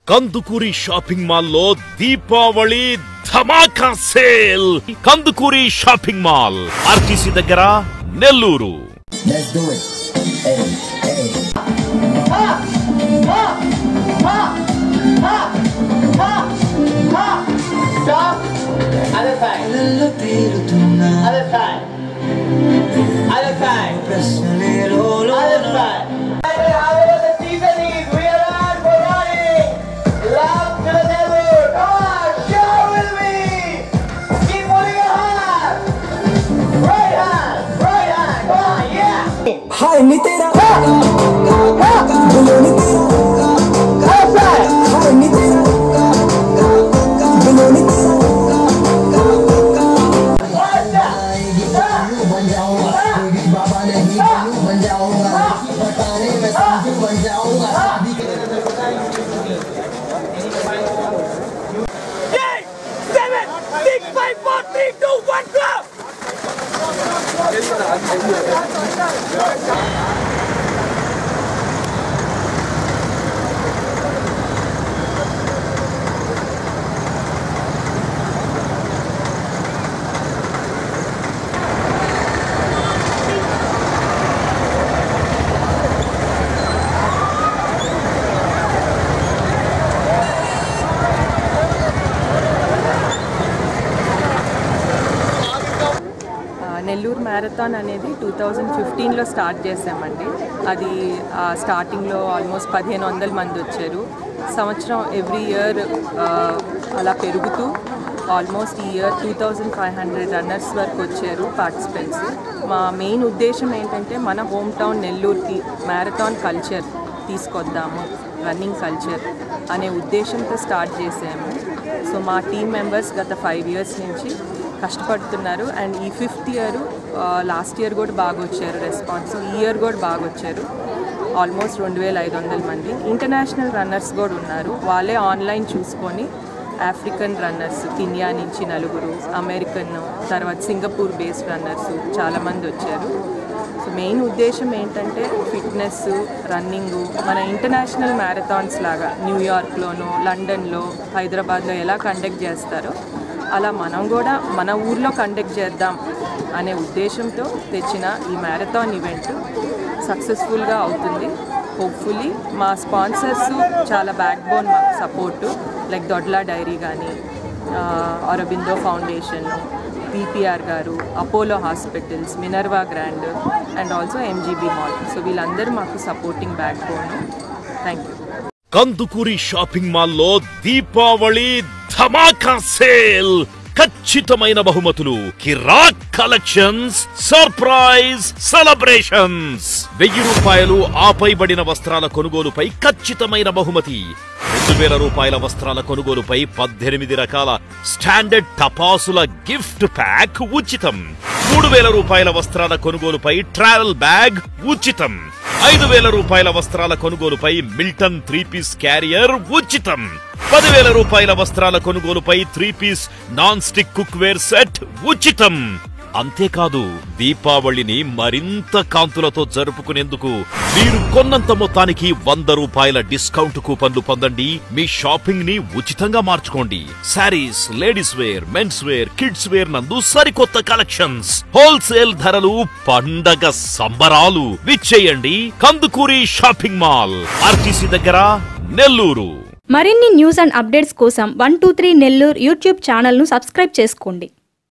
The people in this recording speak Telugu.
కందుకూరి షాపింగ్ మాల్ లో Deepavali Dhamaka sale Kandukuri shopping mall RTC దగ్గర Nellore Let's do it. Hey, hey. Stop. Other side. కళ్ళల్లో పేరుతున్నా Other side. Other side. ప్రశ్నలేలో Other side. However, the season is, we are on providing love to the devil. Come on, share with me. Keep moving your hand. Right hand, right hand. Come on, yeah. हाय नी तेरा बिलोनी तेरा Other side. हाय नी तेरा बिलोनी तेरा Watch that. बन जाऊंगा कोई बाबा नहीं बन जाऊंगा बताने में संजू बन जाऊंगा शादी के Eight, seven, six, five, four, three, two, one, go. ఆ, నెల్లూరు మ్యారథాన్ అనేది టూ థౌజండ్ ఫిఫ్టీన్లో స్టార్ట్ చేసామండి అది ఆ, స్టార్టింగ్లో ఆల్మోస్ట్ పదిహేను వందల మంది వచ్చారు సంవత్సరం ఎవ్రీ ఇయర్ అలా పెరుగుతూ ఆల్మోస్ట్ ఈ year two thousand five hundred runners వరకు వచ్చారు పార్టిసిపెంట్స్ మా మెయిన్ ఉద్దేశం ఏంటంటే మన హోమ్ టౌన్ నెల్లూరుకి మ్యారథాన్ కల్చర్ తీసుకొద్దాము రన్నింగ్ కల్చర్ అనే ఉద్దేశంతో స్టార్ట్ చేసాము సో మా టీం మెంబర్స్ గత ఫైవ్ ఇయర్స్ నుంచి కష్టపడుతున్నారు అండ్ ఈ ఫిఫ్త్ ఇయర్ లాస్ట్ ఇయర్ కూడా బాగా వచ్చారు రెస్పాన్స్ ఈ ఇయర్ కూడా బాగా వచ్చారు ఆల్మోస్ట్ రెండు వేల ఐదు వందల మంది ఇంటర్నేషనల్ రన్నర్స్ కూడా ఉన్నారు వాళ్ళే ఆన్లైన్ చూసుకొని ఆఫ్రికన్ రన్నర్స్ కినియా నుంచి నలుగురు అమెరికన్ తర్వాత సింగపూర్ బేస్డ్ రన్నర్స్ చాలామంది వచ్చారు సో మెయిన్ ఉద్దేశం ఏంటంటే ఫిట్నెస్ రన్నింగ్ మన ఇంటర్నేషనల్ మ్యారథాన్స్ లాగా న్యూయార్క్లోను లండన్లో హైదరాబాద్లో ఎలా కండక్ట్ చేస్తారో అలా మనం కూడా మన ఊర్లో కండక్ట్ చేద్దాం అనే ఉద్దేశంతో తెచ్చిన ఈ మ్యారథాన్ ఈవెంట్ సక్సెస్ఫుల్గా అవుతుంది హోప్ఫుల్లీ మా స్పాన్సర్స్ చాలా బ్యాక్ బోన్ మాకు సపోర్టు లైక్ దొడ్లా డైరీ కానీ అరబిందో ఫౌండేషన్ పీపీఆర్ గారు Apollo hospitals Minerva grand and also MGB mall so వీళ్ళందరూ మాకు supporting back bone thank you Kandukuri shopping mall లో దీపావళి ధమాకా సేల్ ఖచ్చితమైన బహుమతులు కిరాక్ కలెక్షన్స్ సర్ప్రైజ్ సెలబ్రేషన్స్ వెయ్యి రూపాయలు ఆపైబడిన వస్త్రాల కొనుగోలుపై ఖచ్చితమైన బహుమతి రెండు వేల రూపాయల వస్త్రాల కొనుగోలుపై పద్దెనిమిది రకాల స్టాండర్డ్ టపాసుల గిఫ్ట్ ప్యాక్ ఉచితం మూడు వేల రూపాయల వస్త్రాల కొనుగోలుపై ట్రావెల్ బ్యాగ్ ఉచితం ఐదు వేల రూపాయల వస్త్రాల కొనుగోలుపై మిల్టన్ త్రీ పీస్ క్యారియర్ ఉచితం పదివేల రూపాయల వస్త్రాల కొనుగోలుపై three piece non stick cookware set ఉచితం అంతేకాదు దీపావళిని మరింత కాంతులతో జరుపుకునేందుకు మీరు కొన్నంత మొత్తానికి వంద రూపాయల డిస్కౌంట్ కూపన్లు పొందండి మీ షాపింగ్ ని ఉచితంగా మార్చుకోండి saris ladies wear men's wear kids wear నందు సరికొత్త కలెక్షన్స్ హోల్సేల్ ధరలు పండగ సంబరాలు విచ్చేయండి కందుకూరి షాపింగ్ మాల్ ఆర్టీసీ దగ్గర నెల్లూరు మరిన్ని న్యూస్ అండ్ అప్డేట్స్ కోసం one two three Nellore YouTube ఛానల్ను సబ్స్క్రైబ్ చేసుకోండి